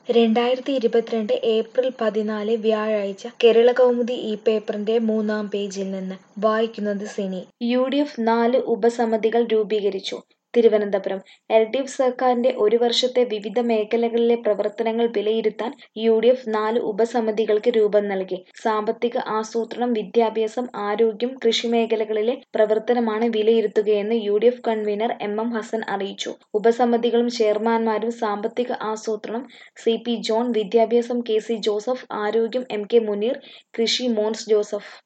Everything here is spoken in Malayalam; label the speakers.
Speaker 1: രണ്ടായിരത്തി ഇരുപത്തിരണ്ട് ഏപ്രിൽ പതിനാല് വ്യാഴാഴ്ച കേരളകൗമുദി ഈ പേപ്പറിന്റെ മൂന്നാം പേജിൽ നിന്ന് വായിക്കുന്നത് സിനി യു ഡി എഫ് നാല് ഉപസമിതികൾ രൂപീകരിച്ചു തിരുവനന്തപുരം എൽ ഡി എഫ് സർക്കാരിന്റെ ഒരു വർഷത്തെ വിവിധ മേഖലകളിലെ പ്രവർത്തനങ്ങൾ വിലയിരുത്താൻ യു ഡി എഫ് നാല് ഉപസമിതികൾക്ക് രൂപം നൽകി സാമ്പത്തിക ആസൂത്രണം വിദ്യാഭ്യാസം ആരോഗ്യം കൃഷി മേഖലകളിലെ പ്രവർത്തനമാണ് വിലയിരുത്തുകയെന്ന് U D F convener M M Hassan അറിയിച്ചു ഉപസമിതികളും ചെയർമാൻമാരും സാമ്പത്തിക ആസൂത്രണം സി പി ജോൺ വിദ്യാഭ്യാസം കെ സി ജോസഫ് ആരോഗ്യം എം കെ മുനീർ കൃഷി മോൻസ് ജോസഫ്